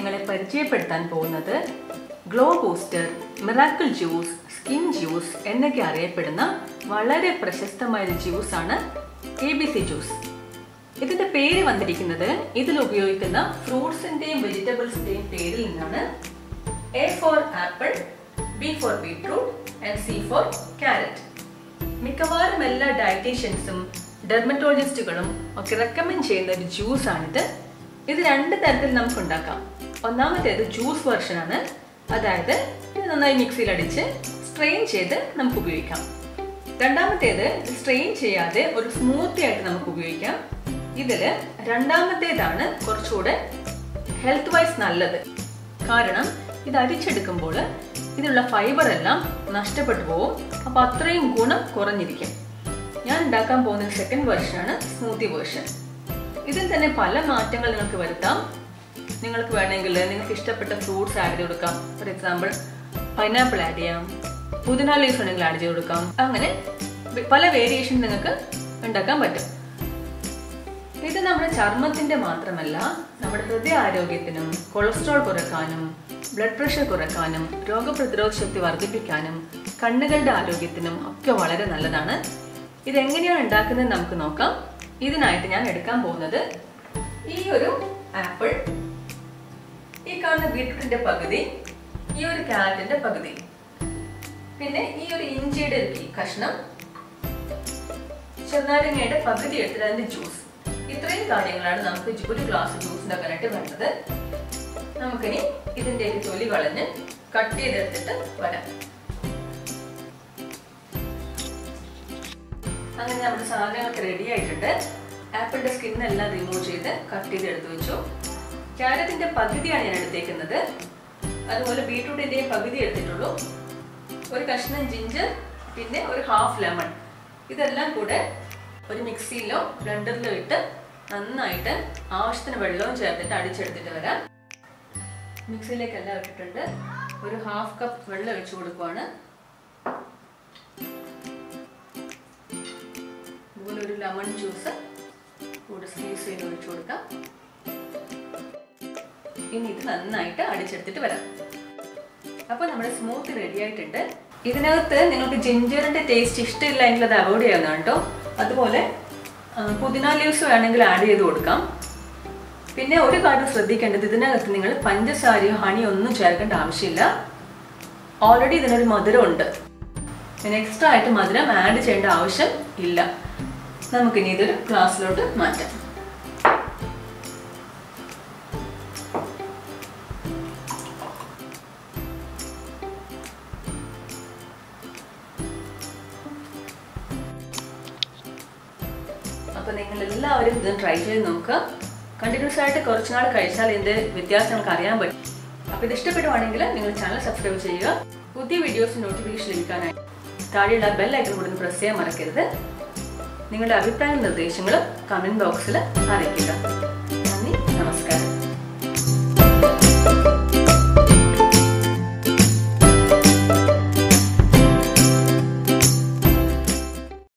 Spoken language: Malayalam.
നിങ്ങളെ പരിചയപ്പെടുത്താൻ പോകുന്നത് glow booster miracle juice skin juice എന്നൊക്കെ അറിയപ്പെടുന്ന വളരെ പ്രശസ്തമായ ഒരു ജ്യൂസാണ് എ ബി സി ജ്യൂസ് ഇതിന്റെ പേര് വന്നിരിക്കുന്നത് ഇതിൽ ഉപയോഗിക്കുന്ന ഫ്രൂട്ട്സിന്റെയും വെജിറ്റബിൾസിന്റെയും പേരിൽ നിന്നാണ് A for apple B for beetroot and C for carrot മിക്കവാറും എല്ലാ ഡയറ്റീഷ്യൻസും ഡെർമറ്റോളജിസ്റ്റുകളും ഒക്കെ റെക്കമെൻഡ് ചെയ്യുന്ന ഒരു ജ്യൂസ് ആണിത് ഇത് രണ്ട് തരത്തിൽ നമുക്ക് ഉണ്ടാക്കാം ഒന്നാമത്തേത് ജ്യൂസ് വെർഷൻ ആണ് അതായത് ഇത് നന്നായി മിക്സിയിൽ അടിച്ച് സ്ട്രെയിൻ ചെയ്ത് നമുക്ക് ഉപയോഗിക്കാം രണ്ടാമത്തേത് സ്ട്രെയിൻ ചെയ്യാതെ ഒരു സ്മൂത്തി ആയിട്ട് നമുക്ക് ഉപയോഗിക്കാം ഇതില് രണ്ടാമത്തേതാണ് കുറച്ചുകൂടെ ഹെൽത്ത് വൈസ് നല്ലത് കാരണം ഇത് അരിച്ചെടുക്കുമ്പോൾ ഇതിലുള്ള ഫൈബർ എല്ലാം നഷ്ടപ്പെട്ടു പോകും അപ്പൊ അത്രയും ഗുണം കുറഞ്ഞിരിക്കും ഞാൻ ഉണ്ടാക്കാൻ പോകുന്ന സെക്കൻഡ് വേർഷനാണ് സ്മൂത്തി വേർഷൻ ഇതിൽ തന്നെ പല മാറ്റങ്ങൾ നിങ്ങൾക്ക് വരുത്താം നിങ്ങൾക്ക് വേണമെങ്കിൽ നിങ്ങൾക്ക് ഇഷ്ടപ്പെട്ട ഫ്രൂട്ട്സ് ആഡ് ചെയ്ത് കൊടുക്കാം ഫോർ എക്സാമ്പിൾ പൈനാപ്പിൾ ആഡ് ചെയ്യാം പുതിന ലീഫ് ഉണ്ടെങ്കിൽ ആഡ് ചെയ്ത് കൊടുക്കാം അങ്ങനെ പല വേരിയേഷൻ നിങ്ങൾക്ക് ഉണ്ടാക്കാൻ പറ്റും ഇത് നമ്മുടെ ചർമ്മത്തിന്റെ മാത്രമല്ല നമ്മുടെ ഹൃദയ ആരോഗ്യത്തിനും കൊളസ്ട്രോൾ കുറക്കാനും ബ്ലഡ് പ്രഷർ കുറക്കാനും രോഗപ്രതിരോധ ശക്തി വർദ്ധിപ്പിക്കാനും കണ്ണുകളുടെ ആരോഗ്യത്തിനും ഒക്കെ വളരെ നല്ലതാണ് ഇതെങ്ങനെയാണ് ഉണ്ടാക്കുന്നത് നമുക്ക് നോക്കാം ഇതിനായിട്ട് ഞാൻ എടുക്കാൻ പോകുന്നത് ഈ ഒരു ആപ്പിൾ ഈ കാണുന്ന ബീട്രൂട്ടിന്റെ പകുതി ഈ ഒരു ക്യാരറ്റിന്റെ പകുതി പിന്നെ ഈ ഒരു ഇഞ്ചിയുടെ ഒരു കഷ്ണം ചെറുനാരങ്ങയുടെ പകുതി എടുത്തിട്ട് അതിന്റെ ജ്യൂസ് ഇത്രയും കാര്യങ്ങളാണ് നമുക്ക് ഒരു ഗ്ലാസ് ജ്യൂസ് ഉണ്ടാക്കാനായിട്ട് വേണ്ടത് നമുക്കിനി ഇതിന്റെ തൊലി കളഞ്ഞ് കട്ട് ചെയ്തെടുത്തിട്ട് വരാം അങ്ങനെ നമ്മുടെ സാധനങ്ങളൊക്കെ റെഡി ആയിട്ടുണ്ട് ആപ്പിളിന്റെ സ്കിൻ എല്ലാം റിമൂവ് ചെയ്ത് കട്ട് ചെയ്ത് എടുത്തു വെച്ചു ക്യാരറ്റിന്റെ പകുതിയാണ് ഞാൻ എടുത്തേക്കുന്നത് അതുപോലെ ബീട്രൂട്ടിന്റെയും പകുതി എടുത്തിട്ടുള്ളൂ ഒരു കഷ്ണം ജിഞ്ചർ പിന്നെ ഒരു ഹാഫ് ലെമൺ ഇതെല്ലാം കൂടെ ഒരു മിക്സിയിലോ ബ്ലെൻഡറിലോ ഇട്ട് നന്നായിട്ട് ആവശ്യത്തിന് വെള്ളവും ചേർത്തിട്ട് അടിച്ചെടുത്തിട്ട് വരാം മിക്സിയിലേക്കെല്ലാം ഇട്ടിട്ടുണ്ട് ഒരു ഹാഫ് കപ്പ് വെള്ളം ഒഴിച്ചു കൊടുക്കുവാണ് അതുപോലെ ഒരു ലെമൺ ജ്യൂസ് കൂടെ സ്ക്വീസ് ചെയ്ത് ഒഴിച്ചു കൊടുക്കാം ഇനി ഇത് നന്നായിട്ട് അടിച്ചെടുത്തിട്ട് വരാം അപ്പോൾ നമ്മുടെ സ്മൂത്ത് റെഡി ആയിട്ടുണ്ട് ഇതിനകത്ത് നിങ്ങൾക്ക് ജിഞ്ചറിന്റെ ടേസ്റ്റ് ഇഷ്ടമില്ല എങ്കിൽ അത് അവോയ്ഡ് ചെയ്യാവുന്നതാണ് കേട്ടോ അതുപോലെ പുതിന ലീവ്സ് വേണമെങ്കിൽ ആഡ് ചെയ്ത് കൊടുക്കാം പിന്നെ ഒരു കാര്യം ശ്രദ്ധിക്കേണ്ടത് ഇതിനകത്ത് നിങ്ങൾ പഞ്ചസാരയോ ഹണിയോ ഒന്നും ചേർക്കേണ്ട ആവശ്യമില്ല ഓൾറെഡി ഇതിനൊരു മധുരം ഉണ്ട് പിന്നെ എക്സ്ട്രാ ആയിട്ട് മധുരം ആഡ് ചെയ്യേണ്ട ആവശ്യം ഇല്ല നമുക്കിനി ഇതൊരു ഗ്ലാസ്സിലോട്ട് മാറ്റാം അപ്പോൾ നിങ്ങൾ എല്ലാവരും ഇത് ട്രൈ ചെയ്ത് നോക്കുക കണ്ടിന്യൂസ് ആയിട്ട് കുറച്ച് നാൾ കഴിച്ചാൽ ഇതിന്റെ വ്യത്യാസം നമുക്ക് അറിയാൻ പറ്റും അപ്പോൾ ഇത് ഇഷ്ടപ്പെടുവാണെങ്കിൽ നിങ്ങൾ ചാനൽ സബ്സ്ക്രൈബ് ചെയ്യുക പുതിയ വീഡിയോസ് നോട്ടിഫിക്കേഷൻ ലഭിക്കാനായി താഴെയുള്ള ബെൽ ഐക്കൺ കൂടി പ്രസ് ചെയ്യാൻ മറക്കരുത് നിങ്ങളുടെ അഭിപ്രായ നിർദ്ദേശങ്ങളും കമന്റ് ബോക്സിൽ അറിയിക്കുക നന്ദി നമസ്കാരം